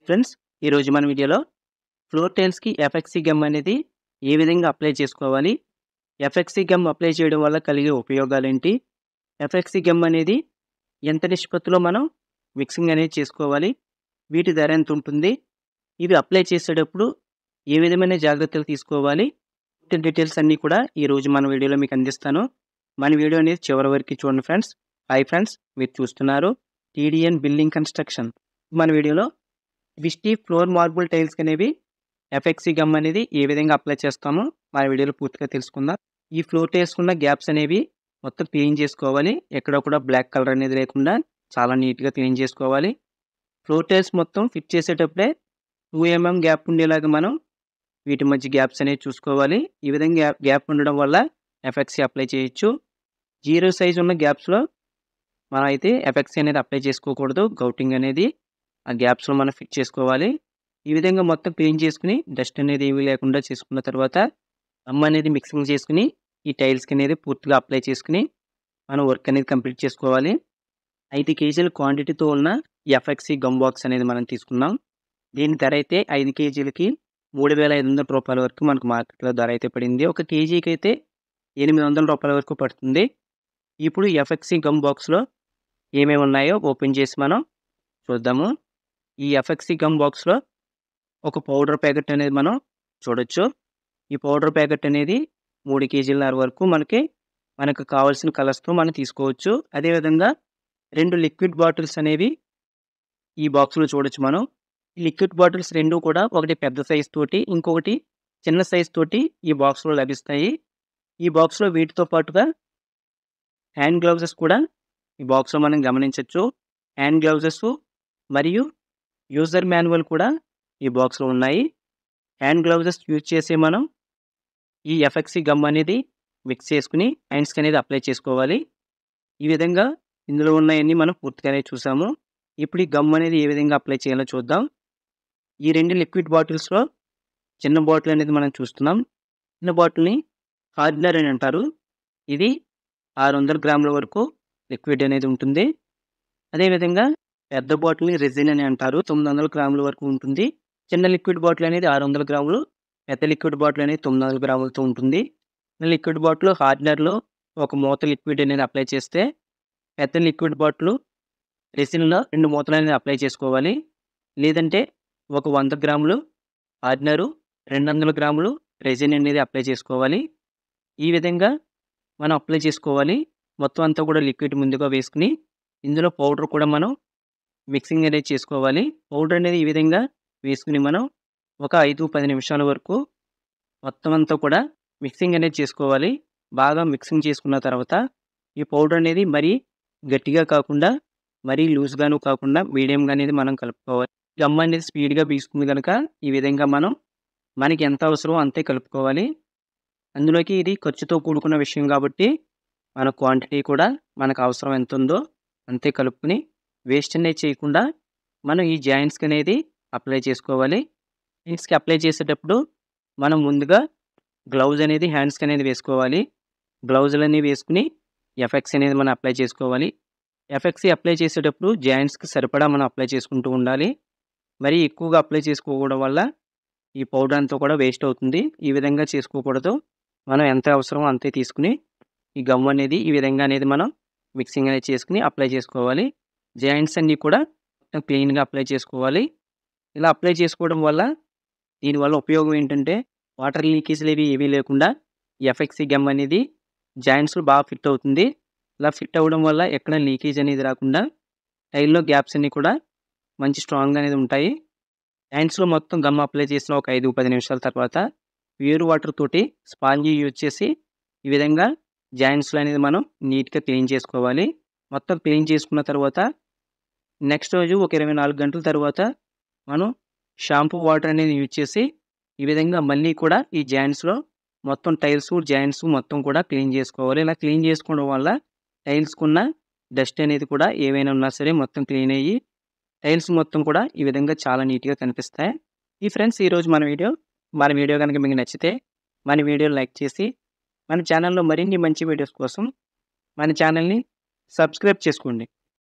Friends ఈరోజు మన వీడియోలో ఫ్లోర్ టైల్స్‌కి ఎఫెక్సీ గమ్ అనేది ఏ విధంగా అప్లై చేసుకోవాలి? ఎఫెక్సీ గమ్ అప్లై చేయడం వల్ల కలిగే ఉపయోగాలేంటి? ఎఫెక్సీ గమ్ అనేది ఎంత నిష్పత్తిలో మనం మిక్సింగ్ అనేది చేసుకోవాలి? వీటి ధర ఎంత ఉంటుంది? ఇవి అప్లై చేసేటప్పుడు ఏ విధమైన జాగ్రత్తలు తీసుకోవాలి? పూర్తి డీటెయిల్స్ అన్నీ కూడా ఈరోజు మన వీడియోలో మీకు అందిస్తాను. మన వీడియో అనేది చివరి వరకు చూడండి ఫ్రెండ్స్. హాయ్ ఫ్రెండ్స్ మీరు చూస్తున్నారు టీడీఎన్ బిల్డింగ్ కన్‌స్ట్రక్షన్. మన వీడియోలో విస్టీ ఫ్లోర్ మార్బుల్ టైల్స్‌కి అనేవి ఎఫెక్సీ గమ్ అనేది ఏ విధంగా అప్లై చేస్తామో మన వీడియోలో పూర్తిగా తెలుసుకుందాం. ఈ ఫ్లోర్ టైల్స్‌కి ఉన్న గ్యాప్స్ అనేవి మొత్తం క్లీన్ చేసుకోవాలి. ఎక్కడ కూడా బ్లాక్ కలర్ అనేది లేకుండా చాలా నీట్‌గా క్లీన్ చేసుకోవాలి. ఫ్లోర్ టైల్స్ మొత్తం ఫిట్ చేసేటప్పుడే 2 ఎంఎం గ్యాప్ ఉండేలాగా మనం వీటి మధ్య గ్యాప్స్ అనేవి చూసుకోవాలి. ఈ విధంగా గ్యాప్ గ్యాప్ ఉండడం వల్ల ఎఫెక్సీ అప్లై చేయొచ్చు. జీరో సైజ్ ఉన్న గ్యాప్స్‌లో మనం అయితే ఎఫెక్సీ అనేది అప్లై చేసుకోకూడదు. గౌటింగ్ అనేది ఆ గ్యాప్స్‌లో మనం ఫిట్ చేసుకోవాలి. ఈ విధంగా మొత్తం క్లీన్ చేసుకొని డస్ట్ అనేది ఏమీ లేకుండా చేసుకున్న తర్వాత గమ్ అనేది మిక్సింగ్ చేసుకొని ఈ టైల్స్‌కి అనేది పూర్తిగా అప్లై చేసుకొని మనం వర్క్ అనేది కంప్లీట్ చేసుకోవాలి. 5 కేజీల క్వాంటిటీతో ఉన్న ఎఫెక్సీ గమ్ బాక్స్ అనేది మనం తీసుకున్నాం. దీని ధర అయితే 5 కేజీలకి రూ. 3500 వరకు మనకు మార్కెట్‌లో ధర అయితే పడింది. ఒక కేజీకి అయితే రూ. 800 వరకు పడుతుంది. ఇప్పుడు ఎఫెక్సీ గమ్ బాక్స్‌లో ఏమేమి ఉన్నాయో ఓపెన్ చేసి మనం చూద్దాము. ఈ ఎఫెక్సీ గమ్ బాక్స్‌లో ఒక పౌడర్ ప్యాకెట్ అనేది మనం చూడొచ్చు. ఈ పౌడర్ ప్యాకెట్ అనేది 3 కేజీలన్నర వరకు మనకి మనకు కావాల్సిన కలర్స్‌తో మనం తీసుకోవచ్చు. అదే విధంగా 2 లిక్విడ్ బాటిల్స్ అనేవి ఈ బాక్స్‌లో చూడొచ్చు మనం. ఈ లిక్విడ్ బాటిల్స్ 2 కూడా ఒకటి పెద్ద సైజ్ తోటి ఇంకొకటి చిన్న సైజ్ తోటి ఈ బాక్స్‌లో లభిస్తాయి. ఈ బాక్స్‌లో వీటితో పాటుగా హ్యాండ్ గ్లౌజెస్ కూడా ఈ బాక్స్‌లో మనం గమనించొచ్చు. హ్యాండ్ గ్లౌజెస్ మరియు యూజర్ మాన్యువల్ కూడా ఈ బాక్స్‌లో ఉన్నాయి. హ్యాండ్ గ్లౌజెస్ యూజ్ చేసి మనం ఈ ఎఫెక్సీ గమ్ అనేది మిక్స్ చేసుకొని హ్యాండ్స్‌కి అనేది అప్లై చేసుకోవాలి. ఈ విధంగా ఇందులో ఉన్నయన్నీ మనం పూర్తిగానే చూసాము. ఇప్పుడు ఈ గమ్ అనేది ఏ విధంగా అప్లై చేయాలో చూద్దాం. ఈ 2 లిక్విడ్ బాటిల్స్‌లో చిన్న బాటిల్ అనేది మనం చూస్తున్నాం. చిన్న బాటిల్‌ని హార్డనర్ అని అంటారు. ఇది 600 గ్రాముల వరకు లిక్విడ్ అనేది ఉంటుంది. అదే విధంగా పెద్ద బాటిల్‌ని రెసిన్ అని అంటారు. 900 గ్రాముల వరకు ఉంటుంది. చిన్న లిక్విడ్ బాటిల్ అనేది 600 గ్రాములు. పెద్ద లిక్విడ్ బాటిల్ అనేది 900 గ్రాములతో ఉంటుంది. లిక్విడ్ బాటిల్ హార్డనర్‌లో ఒక మూత లిక్విడ్ అనేది అప్లై చేస్తే పెద్ద లిక్విడ్ బాటిల్ రెసిన్‌లో 2 మూతలు అనేది అప్లై చేసుకోవాలి. లేదంటే ఒక 100 గ్రాములు హార్డనరు, 200 గ్రాములు రెసిన్ అనేది అప్లై చేసుకోవాలి. ఈ విధంగా మనం అప్లై చేసుకోవాలి. మొత్తం అంతా కూడా లిక్విడ్ ముందుగా వేసుకొని ఇందులో పౌడర్ కూడా మనం మిక్సింగ్ అనేది చేసుకోవాలి. పౌడర్ అనేది ఈ విధంగా వేసుకొని మనం ఒక 5, 10 నిమిషాల వరకు మొత్తం అంతా కూడా మిక్సింగ్ అనేది చేసుకోవాలి. బాగా మిక్సింగ్ చేసుకున్న తర్వాత ఈ పౌడర్ అనేది మరీ గట్టిగా కాకుండా మరీ లూజ్‌గాను కాకుండా మీడియంగా అనేది మనం కలుపుకోవాలి. గమ్ అనేది స్పీడ్‌గా పీలుస్తుంది గనుక ఈ విధంగా మనం మనకి ఎంత అవసరమో అంతే కలుపుకోవాలి. అందులోకి ఇది ఖర్చుతో కూడుకున్న విషయం కాబట్టి మన క్వాంటిటీ కూడా మనకు అవసరం ఎంత ఉందో అంతే కలుపుకొని వేస్ట్ అనేది చేయకుండా మనం ఈ జాయింట్స్‌కి అనేది అప్లై చేసుకోవాలి. జాయింట్స్‌కి అప్లై చేసేటప్పుడు మనం ముందుగా గ్లౌజ్ అనేది హ్యాండ్స్‌కి అనేది వేసుకోవాలి. గ్లౌజులన్నీ వేసుకొని ఎఫెక్సీ అనేది మనం అప్లై చేసుకోవాలి. ఎఫెక్సీ అప్లై చేసేటప్పుడు జాయింట్స్‌కి సరిపడా మనం అప్లై చేసుకుంటూ ఉండాలి. మరీ ఎక్కువగా అప్లై చేసుకోవడం వల్ల ఈ పౌడర్ అంతా కూడా వేస్ట్ అవుతుంది. ఈ విధంగా చేసుకోకూడదు. మనం ఎంత అవసరమో అంతే తీసుకొని ఈ గమ్ అనేది ఈ విధంగా అనేది మనం మిక్సింగ్ అనేది చేసుకొని అప్లై చేసుకోవాలి. జాయింట్స్ అన్నీ కూడా మొత్తం క్లీన్‌గా అప్లై చేసుకోవాలి. ఇలా అప్లై చేసుకోవడం వల్ల దీనివల్ల ఉపయోగం ఏంటంటే వాటర్ లీకేజ్‌లు అవి ఏవీ లేకుండా ఈ ఎఫెక్సీ గమ్ అనేది జాయింట్స్‌లో బాగా ఫిట్ అవుతుంది. ఇలా ఫిట్ అవ్వడం వల్ల ఎక్కడ లీకేజ్ అనేది రాకుండా టైల్‌లో గ్యాప్స్ అన్నీ కూడా మంచి స్ట్రాంగ్‌గా అనేది ఉంటాయి. జాయింట్స్‌లో మొత్తం గమ్ అప్లై చేసిన ఒక 5, 10 నిమిషాల తర్వాత ప్యూర్ వాటర్ తోటి స్పాంజీ యూజ్ చేసి ఈ విధంగా జాయింట్స్‌లో అనేది మనం నీట్‌గా క్లీన్ చేసుకోవాలి. మొత్తం క్లీన్ చేసుకున్న తర్వాత నెక్స్ట్ రోజు ఒక 24 గంటల తర్వాత మనం షాంపూ వాటర్ అనేది యూజ్ చేసి ఈ విధంగా మళ్ళీ కూడా ఈ జాయింట్స్‌లో మొత్తం టైల్స్, జాయింట్స్ మొత్తం కూడా క్లీన్ చేసుకోవాలి. ఇలా క్లీన్ చేసుకోవడం వల్ల టైల్స్‌కున్న డస్ట్ అనేది కూడా ఏవైనా ఉన్నా సరే మొత్తం క్లీన్ అయ్యి టైల్స్ మొత్తం కూడా ఈ విధంగా చాలా నీట్‌గా కనిపిస్తాయి. ఈ ఫ్రెండ్స్ ఈరోజు మన వీడియో. మన వీడియో గనుక మీకు నచ్చితే మన వీడియోని లైక్ చేసి మన ఛానెల్‌లో మరిన్ని మంచి వీడియోస్ కోసం మన ఛానెల్‌ని సబ్స్క్రైబ్ చేసుకోండి.